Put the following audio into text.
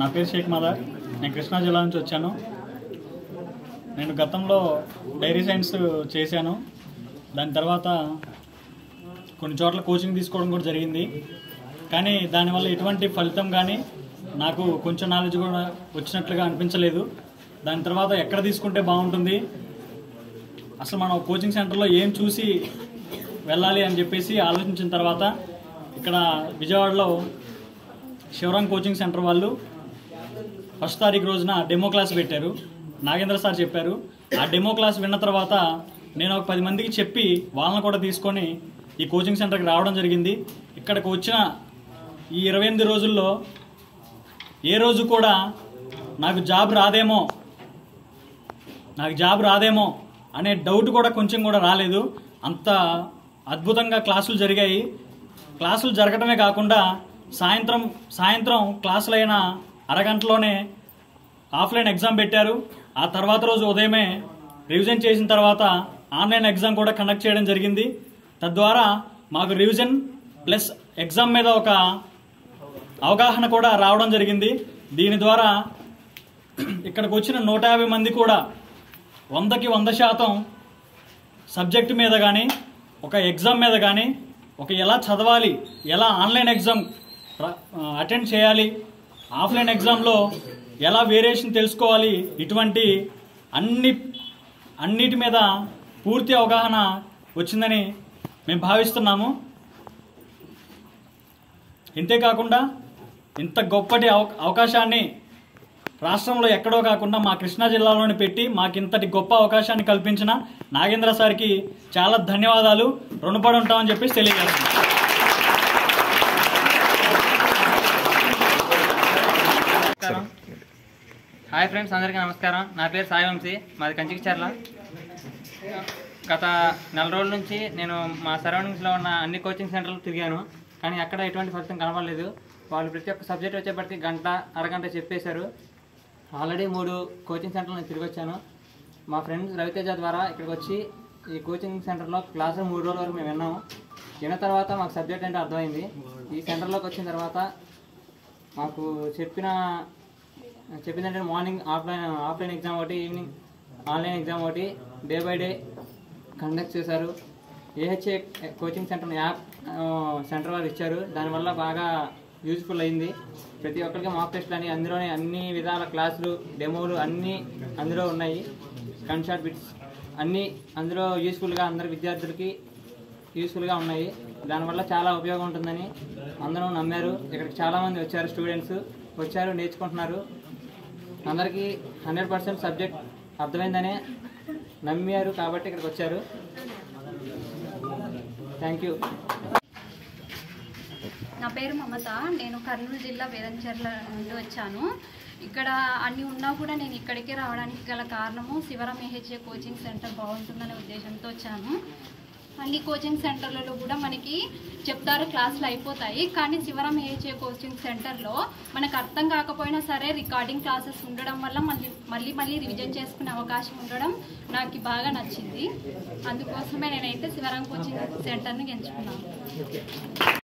పేరు షేక్ మదర్ నేను కృష్ణా జిల్లా నుంచి వచ్చాను నేను గతంలో డైరీ సైన్స్ చేశాను దాని తర్వాత కొన్ని చోట్ల కోచింగ్ తీసుకోవడం కూడా జరిగింది కానీ దానివల్ల ఎటువంటి ఫలితం కానీ నాకు కొంచెం నాలెడ్జ్ కూడా వచ్చినట్లుగా అనిపించలేదు దాని తర్వాత ఎక్కడ తీసుకుంటే బాగుంటుంది అసలు మనం కోచింగ్ సెంటర్లో ఏం చూసి వెళ్ళాలి అని చెప్పేసి ఆలోచించిన తర్వాత ఇక్కడ విజయవాడలో శివరాం కోచింగ్ సెంటర్ వాళ్ళు ఫస్ట్ తారీఖు రోజున డెమో క్లాస్ పెట్టారు నాగేంద్ర సార్ చెప్పారు ఆ డెమో క్లాస్ విన్న తర్వాత నేను ఒక పది మందికి చెప్పి వాళ్ళని కూడా తీసుకొని ఈ కోచింగ్ సెంటర్కి రావడం జరిగింది ఇక్కడికి వచ్చిన ఈ ఇరవై ఎనిమిది రోజుల్లో ఏ రోజు కూడా నాకు జాబ్ రాదేమో నాకు జాబ్ రాదేమో అనే డౌట్ కూడా కొంచెం కూడా రాలేదు అంత అద్భుతంగా క్లాసులు జరిగాయి క్లాసులు జరగడమే కాకుండా సాయంత్రం సాయంత్రం క్లాసులు అయిన అరగంటలోనే ఆఫ్లైన్ ఎగ్జామ్ పెట్టారు ఆ తర్వాత రోజు ఉదయమే రివిజన్ చేసిన తర్వాత ఆన్లైన్ ఎగ్జామ్ కూడా కండక్ట్ చేయడం జరిగింది తద్వారా మాకు రివిజన్ ప్లస్ ఎగ్జామ్ మీద ఒక అవగాహన కూడా రావడం జరిగింది దీని ద్వారా ఇక్కడికి వచ్చిన నూట యాభై మంది కూడా వందకి వంద శాతం సబ్జెక్ట్ మీద కానీ ఒక ఎగ్జామ్ మీద కానీ ఒక ఎలా చదవాలి ఎలా ఆన్లైన్ ఎగ్జామ్ అటెండ్ చేయాలి ఆఫ్లైన్ ఎగ్జామ్లో ఎలా వేరియేషన్ తెలుసుకోవాలి ఇటువంటి అన్ని అన్నిటి మీద పూర్తి అవగాహన వచ్చిందని మేము భావిస్తున్నాము ఇంతేకాకుండా ఇంత గొప్పటి అవ- అవకాశాన్ని రాష్ట్రంలో ఎక్కడో కాకుండా మా కృష్ణా జిల్లాలోనే పెట్టి మాకు ఇంతటి గొప్ప అవకాశాన్ని కల్పించిన నాగేంద్ర సార్కి చాలా ధన్యవాదాలు రుణపడి ఉంటామని చెప్పేసి తెలియజేస్తున్నాం నమస్కారం హాయ్ ఫ్రెండ్స్ అందరికీ నమస్కారం నా పేరు సాయి వంశీ మాది కంచికిచర్ల గత నెల రోజుల నుంచి నేను మా సరౌండింగ్స్లో ఉన్న అన్ని కోచింగ్ సెంటర్లు తిరిగాను కానీ ఎక్కడ ఎటువంటి ఫలితం కనబడలేదు వాళ్ళు ప్రతి ఒక్క సబ్జెక్ట్ వచ్చేప్పటికి గంట అరగంట చెప్పేశారు ఆల్రెడీ మూడు కోచింగ్ సెంటర్లు నేను తిరిగి వచ్చాను మా ఫ్రెండ్స్ రవితేజ ద్వారా ఇక్కడికి వచ్చి ఈ కోచింగ్ సెంటర్లో క్లాసులు మూడు రోజుల వరకు మేము విన్నాము విన్న తర్వాత మాకు సబ్జెక్ట్ అంటే అర్థమైంది ఈ సెంటర్లోకి వచ్చిన తర్వాత మాకు చెప్పిన చెప్పిందంటే మార్నింగ్ ఆఫ్లైన్ ఆఫ్లైన్ ఎగ్జామ్ ఒకటి ఈవినింగ్ ఆన్లైన్ ఎగ్జామ్ ఒకటి డే బై డే కండక్ట్ చేశారు ఏహెచ్ఏ కోచింగ్ సెంటర్ యాప్ ఆ, సెంటర్ వారు ఇచ్చారు దానివల్ల బాగా యూజ్ఫుల్ అయింది ప్రతి ఒక్కరికి మాక్ టెస్ట్లు అని అందులోనే అన్ని విధాల క్లాసులు డెమోలు అన్నీ అందులో ఉన్నాయి గన్ షాట్ బిట్స్ అన్నీ అందులో యూస్ఫుల్గా అందరి విద్యార్థులకి యూస్ఫుల్గా ఉన్నాయి దానివల్ల చాలా ఉపయోగం ఉంటుందని అందరూ నమ్మారు ఇక్కడికి చాలామంది వచ్చారు స్టూడెంట్స్ వచ్చారు నేర్చుకుంటున్నారు అందరికీ హండ్రెడ్ పర్సెంట్ సబ్జెక్ట్ అర్థమైందనే నమ్మారు కాబట్టి ఇక్కడికి వచ్చారు థ్యాంక్ యూ నా పేరు మమత నేను కర్నూలు జిల్లా వేదంచర్ల నుండి వచ్చాను ఇక్కడ అన్ని ఉన్నా కూడా నేను ఇక్కడికే రావడానికి గల కారణము శివరం ఏహెచ్ఏ కోచింగ్ సెంటర్ బాగుంటుందనే ఉద్దేశంతో వచ్చాను అన్ని కోచింగ్ సెంటర్లలో కూడా మనకి చెప్తారు క్లాసులు అయిపోతాయి కానీ శివరం ఏహెచ్ఏ కోచింగ్ సెంటర్లో మనకు అర్థం కాకపోయినా సరే రికార్డింగ్ క్లాసెస్ ఉండడం వల్ల మళ్ళీ మళ్ళీ మళ్ళీ రివిజన్ చేసుకునే అవకాశం ఉండడం నాకు బాగా నచ్చింది అందుకోసమే నేనైతే శివరం కోచింగ్ సెంటర్ని ఎంచుకున్నాను